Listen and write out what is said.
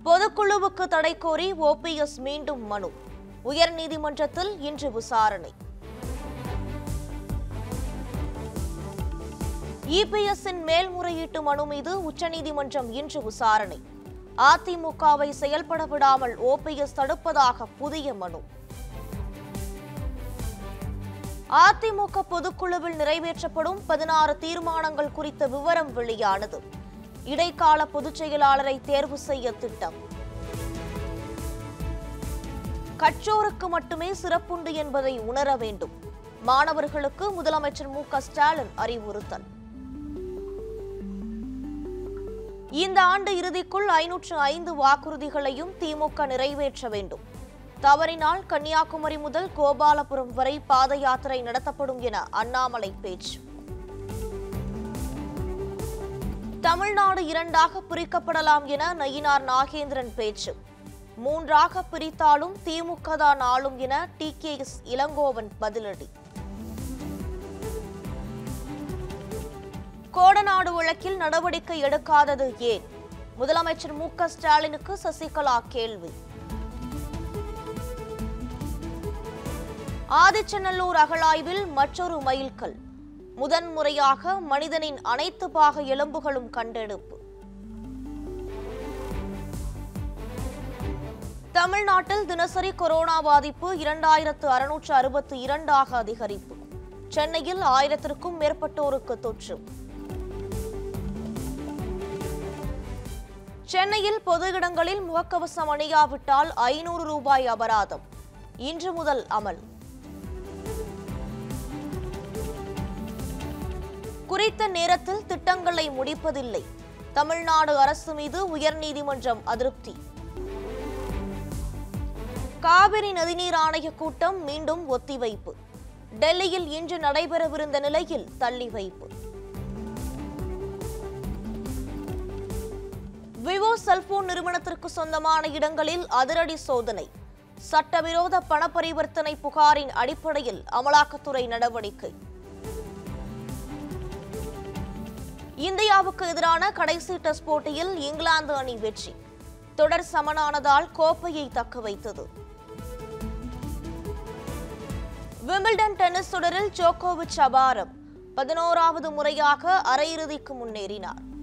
பொதுக்குழுவுக்கு தடை கோரி ஓபிஎஸ் மீண்டும் மனு உயர்நீதிமன்றத்தில் இன்று விசாரணை இபிஎஸ்ஸின் மேல்முறையீட்டு மனு மீது உச்சநீதிமன்றம் இன்று விசாரணை அதிமுகவை செயல்பட விடாமல் ஓபிஎஸ் தடுப்பதாக புதிய மனு அதிமுக பொதுக்குழுவில் நிறைவேற்றப்படும் பதினாறு தீர்மானங்கள் குறித்த விவரம் வெளியானது இடைக்கால பொதுச் செயலாளரை தேர்வு செய்ய திட்டம் கற்றோருக்கு மட்டுமே சிறப்புண்டு என்பதை உணர வேண்டும் மாணவர்களுக்கு முதலமைச்சர் மு க ஸ்டாலின் அறிவுறுத்தல் இந்த ஆண்டு இறுதிக்குள் ஐநூற்று ஐந்து வாக்குறுதிகளையும் திமுக நிறைவேற்ற வேண்டும் தவறினால் கன்னியாகுமரி முதல் கோபாலபுரம் வரை பாத யாத்திரை நடத்தப்படும் என அண்ணாமலை பேச்சு தமிழ்நாடு இரண்டாக பிரிக்கப்படலாம் என நயினார் நாகேந்திரன் பேச்சு மூன்றாக பிரித்தாலும் திமுக தான் ஆளும் என டி கே எஸ் இளங்கோவன் பதிலடி கோடநாடு வழக்கில் நடவடிக்கை எடுக்காதது ஏன் முதலமைச்சர் மு க ஸ்டாலினுக்கு சசிகலா கேள்வி ஆதிச்சநல்லூர் அகழாய்வில் மற்றொரு மைல்கல் முதன்முறையாக மனிதனின் அனைத்து பாக எலும்புகளும் கண்டெடுப்பு தமிழ்நாட்டில் தினசரி கொரோனா பாதிப்பு இரண்டாயிரத்து அறுநூற்று அறுபத்தி இரண்டாக அதிகரிப்பு சென்னையில் ஆயிரத்திற்கும் மேற்பட்டோருக்கு தொற்று சென்னையில் பொது இடங்களில் முகக்கவசம் அணியாவிட்டால் ஐநூறு ரூபாய் அபராதம் இன்று முதல் அமல் குறித்த நேரத்தில் திட்டங்களை முடிப்பதில்லை தமிழ்நாடு அரசு மீது உயர்நீதிமன்றம் அதிருப்தி காவிரி நதிநீர் ஆணைய கூட்டம் மீண்டும் ஒத்திவைப்பு டெல்லியில் இன்று நடைபெறவிருந்த நிலையில் தள்ளி வைப்பு விவோ செல்போன் நிறுவனத்திற்கு சொந்தமான இடங்களில் அதிரடி சோதனை சட்டவிரோத பண பரிவர்த்தனை புகாரின் அடிப்படையில் அமலாக்கத்துறை நடவடிக்கை இந்தியாவுக்கு எதிரான கடைசி டெஸ்ட் போட்டியில் இங்கிலாந்து அணி வெற்றி தொடர் சமனானதால் கோப்பையை தக்க வைத்தது விம்பிள்டன் டென்னிஸ் தொடரில் ஜோகோவிச் அபாரம் பதினோராவது முறையாக அரையிறுதிக்கு முன்னேறினார்